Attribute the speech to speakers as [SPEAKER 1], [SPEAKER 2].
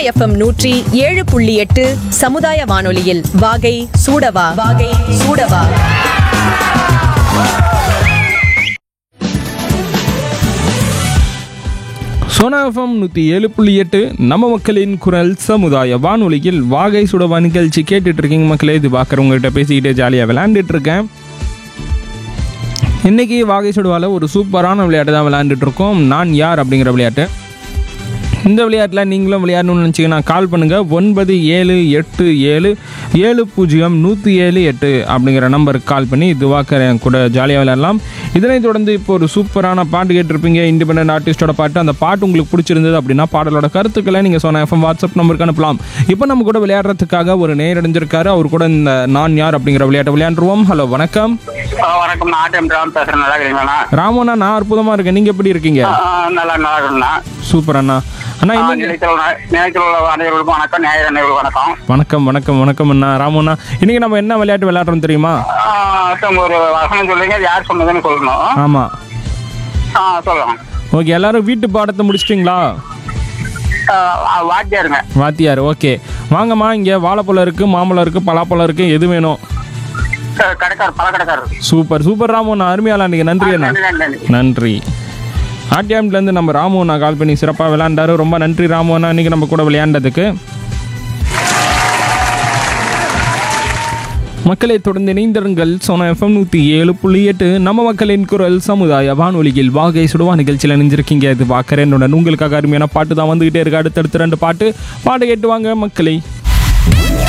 [SPEAKER 1] FM நூற்றி ஏழு புள்ளி எட்டு சமுதாய வானொலியில் வாகை சூடவா வாகை சூடவா
[SPEAKER 2] சோனா எஃப்எம் நூற்றி ஏழு புள்ளி எட்டு நம்ம மக்களின் குரல் சமுதாய வானொலியில் வாகை சுடவா நிகழ்ச்சி கேட்டுட்டு இருக்கீங்க மக்களே இது பார்க்குறவங்ககிட்ட பேசிக்கிட்டே ஜாலியாக விளையாண்டுட்டு இருக்கேன் இன்னைக்கு வாகை சுடுவால ஒரு சூப்பரான விளையாட்டு தான் விளையாண்டுட்டு இருக்கோம் நான் யார் அப்படிங்கிற விளையாட்டு இந்த விளையாட்டில் நீங்களும் விளையாடணும்னு நினச்சிங்கன்னா கால் பண்ணுங்கள் ஒன்பது ஏழு எட்டு ஏழு ஏழு பூஜ்ஜியம் நூற்றி ஏழு எட்டு அப்படிங்கிற நம்பருக்கு கால் பண்ணி இதுவாக்கிற கூட ஜாலியாக விளையாடலாம் இதனைத் தொடர்ந்து இப்போ ஒரு சூப்பரான பாட்டு கேட்டிருப்பீங்க இண்டிபெண்டன்ட் ஆர்டிஸ்டோட பாட்டு அந்த பாட்டு உங்களுக்கு பிடிச்சிருந்தது அப்படின்னா பாடலோட கருத்துக்களை நீங்கள் சொன்ன எஃப்எம் வாட்ஸ்அப் நம்பருக்கு அனுப்பலாம் இப்போ நம்ம கூட விளையாடுறதுக்காக ஒரு நேரடைஞ்சிருக்காரு அவர் கூட இந்த நான் யார் அப்படிங்கிற விளையாட்டை விளையாண்டுருவோம் ஹலோ வணக்கம்
[SPEAKER 3] ஆ, வணக்கம் நான் ஆட்டம் ராம் பேசுறேன் நல்லா இருக்கீங்களா
[SPEAKER 2] ராமண்ணா நான் அற்புதமாக இருக்கேன் நீங்கள் எப்படி இருக்கீங்க
[SPEAKER 3] ஆ, நல்லா நல்லா இருக்கேண்ணா
[SPEAKER 2] சூப்பர் அண்ணா அண்ணா இன்னைக்கு
[SPEAKER 3] நிலையத்தில் உள்ள நிலையத்தில் உள்ள அனைவருக்கும் வணக்கம் நேயர் அனைவருக்கும் வணக்கம்
[SPEAKER 2] வணக்கம் வணக்கம் வணக்கம் அண்ணா ராமண்ணா இன்னைக்கு நம்ம என்ன விளையாட்டு விளையாடுறோம் தெரியுமா
[SPEAKER 3] ஆ, சார், ஒரு வசனம் சொல்லுங்க அது யார் சொன்னதுன்னு சொல்லணும்
[SPEAKER 2] ஆமா
[SPEAKER 3] ஆ சொல்லலாம்
[SPEAKER 2] ஓகே எல்லாரும் வீட்டு பாடத்தை முடிச்சிட்டிங்களா
[SPEAKER 3] ஆ, ஆ, வாத்தியாருங்க
[SPEAKER 2] வாத்தியார் ஓகே வாங்கம்மா இங்கே வாழைப்பழம் இருக்கு மாம்பழம் இருக்கு பலாப்பழம் இருக்கு எது வேணும்
[SPEAKER 3] ஆ, கடைக்காரர் பல கடைக்காரர்
[SPEAKER 2] சூப்பர் சூப்பர் ராமண்ணா அருமையாளா நீங்க நன்றி அண்ணா
[SPEAKER 3] நன்றி நன்றி நன்றி
[SPEAKER 2] நன்றி ஆர்டிஎம்லேருந்து நம்ம ராமு அண்ணா கால் பண்ணி சிறப்பாக விளையாண்டாரு ரொம்ப நன்றி ராமு அண்ணா இன்னைக்கு நம்ம கூட விளையாண்டதுக்கு மக்களை தொடர்ந்து இணைந்திருங்கள் சோனா எஃப்எம் நூற்றி ஏழு புள்ளி எட்டு நம்ம மக்களின் குரல் சமுதாய வானொலியில் வாகை சுடுவா நிகழ்ச்சியில் நினைஞ்சிருக்கீங்க இது பார்க்குறேன் உங்களுக்காக அருமையான பாட்டு தான் வந்துகிட்டே இருக்கு அடுத்தடுத்து ரெண்டு பாட்டு பாட்டு கேட்டு வாங்க மக்களை